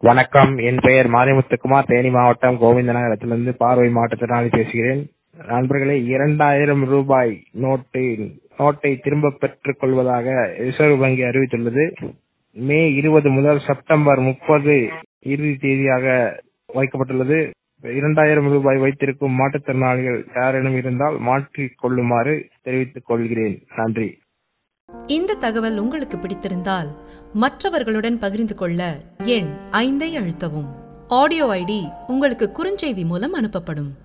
வணக்கம் என் பெயர் மாரிமுத்துக்குமார் தேனி மாவட்டம் கோவிந்தநகரத்திலிருந்து பார்வை மாற்றுத்திறனாளி பேசுகிறேன் நண்பர்களே இரண்டாயிரம் ரூபாய் நோட்டு நோட்டை திரும்ப பெற்றுக் கொள்வதாக ரிசர்வ் வங்கி அறிவித்துள்ளது மே இருபது முதல் செப்டம்பர் முப்பது இறுதி தேதியாக வைக்கப்பட்டுள்ளது இரண்டாயிரம் ரூபாய் வைத்திருக்கும் மாற்றுத்திறனாளிகள் யாரேனும் இருந்தால் மாற்றிக் கொள்ளுமாறு தெரிவித்துக் கொள்கிறேன் நன்றி இந்த தகவல் உங்களுக்கு பிடித்திருந்தால் மற்றவர்களுடன் பகிர்ந்து கொள்ள எண் ஐந்தை அழுத்தவும் ஆடியோ ஐடி உங்களுக்கு குறுஞ்செய்தி மூலம் அனுப்பப்படும்